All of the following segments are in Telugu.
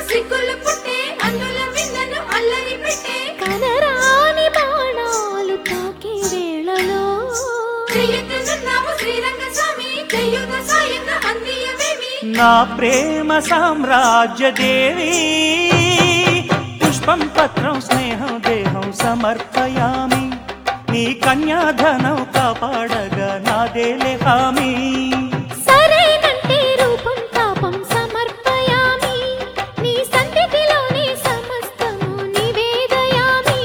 సిగ్గులు పుట్టే అన్నుల విన్నను అల్లరి పెట్టే కనరాని బాణాలు తాకే వేళలో చెయ్యెత్తుతున్నాము శ్రీరంగ స్వామి చెయ్యుత సాయంగా అందియవేమి నా ప్రేమ సామ్రాజ్య దేవి పుష్పం పత్రం స్నేహం దేహం సమర్పయామి నీ కన్యాధనం కాపాడగా నాదేలే హామీ సరేనంటే రూపం తాపం సమర్పయామి నీ సన్నిధిలోనే సమస్తము నివేదయామి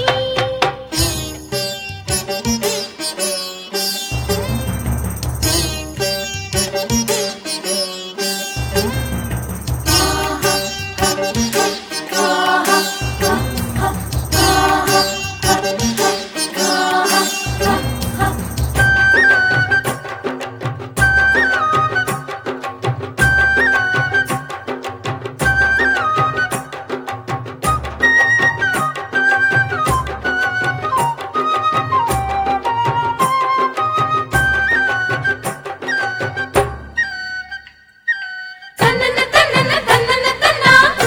తన్నన తన్నన తన్నన తన్న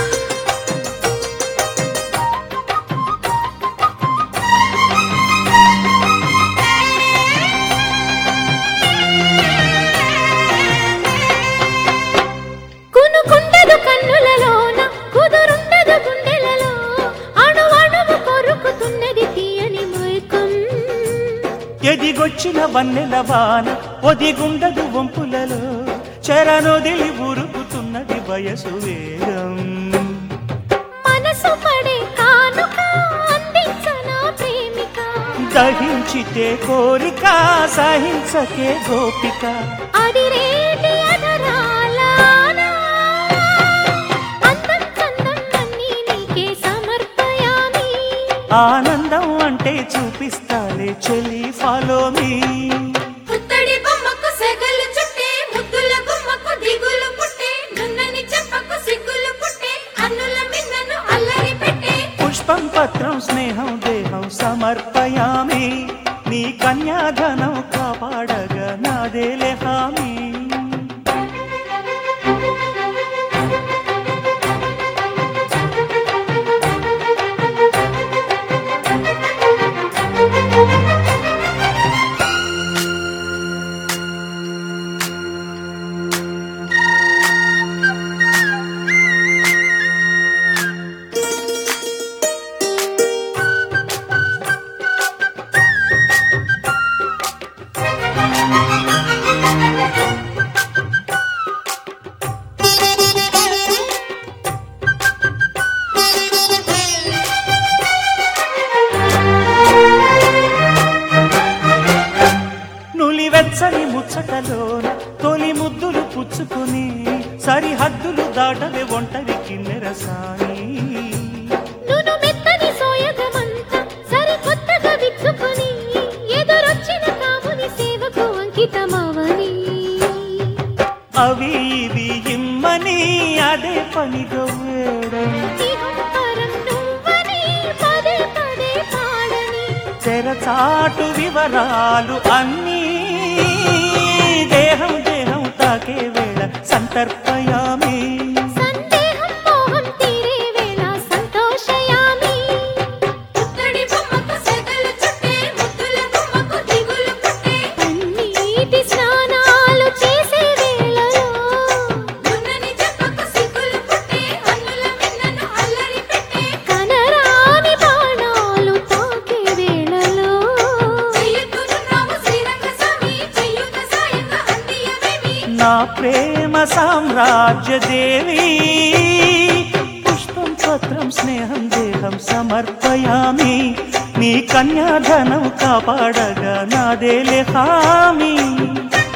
కునుకుండదు కన్నులలోన కుదురుండదు గుండెలలో అణు అణువు కొరుకుతున్నది తీయని మైకం ఎదిగొచ్చిన వన్నెల వాన ఒదిగుండదు వంపులలో చెరనొదిలి ఉరుకుతున్నది వయసు వేగం మనసు పడే కానుక అందించనా ప్రేమిక దహించితే కోరిక సహించకే గోపిక అదిరేటి అధరాలాన అందం చందం అన్నీ నీకే సమర్పయామి ఆనందం అంటే చూపిస్తాలే చెలి ఫాలో మీ పుత్తడి బొమ్మకు సెగలు చుట్టే ముద్దుల గుమ్మకు దిగులు పుట్టే నున్నని చెప్పకు సిగ్గులు పుట్టే అన్నుల మిన్నను అల్లరి పెట్టే పుష్పం పత్రం స్నేహం దేహం సమర్పయామి నీ కన్యాధనం కాపాడగా నాదేలే హామీ నులివెచ్చని ముచ్చటలోన తొలి ముద్దులు పుచ్చుకొని సరిహద్దులు దాటవే ఒంటరి కిన్నెరసాని నును మెత్తని సోయగమంతా సరికొత్తగా విచ్చుకొని ఎదురొచ్చిన కాముని సేవకు అంకితమవని అవి ఇవి ఇమ్మని అదే పనిగా వేడం ఇహంపరం నువ్వని పదే పదే పాడని తెరచాటు వివరాలు అన్నీ దేహం దేహం తాకే వేళ సంతర్పయామి సందేహం మోహం తీరే వేళ సంతోషయామి పుత్తడి బొమ్మకు సెగలు చుట్టే ముద్దుల గుమ్మకు దిగులు పుట్టే పన్నీటి స్నానాలు చేసే వేళలో నున్నని చెప్పకు సిగ్గులు పుట్టే అన్నుల మిన్నను అల్లరి పెట్టే కనరాని బాణాలు తాకే వేళలో చెయ్యెత్తుతున్నాము శ్రీరంగ స్వామి చెయ్యుత సాయంగా అందియవేమి నా ప్రేమ సామ్రాజ్య దేవి పుష్పం పత్రం స్నేహం దేహం సమర్పయామి నీ కన్యాధనం కాపాడగా నాదేలే హామీ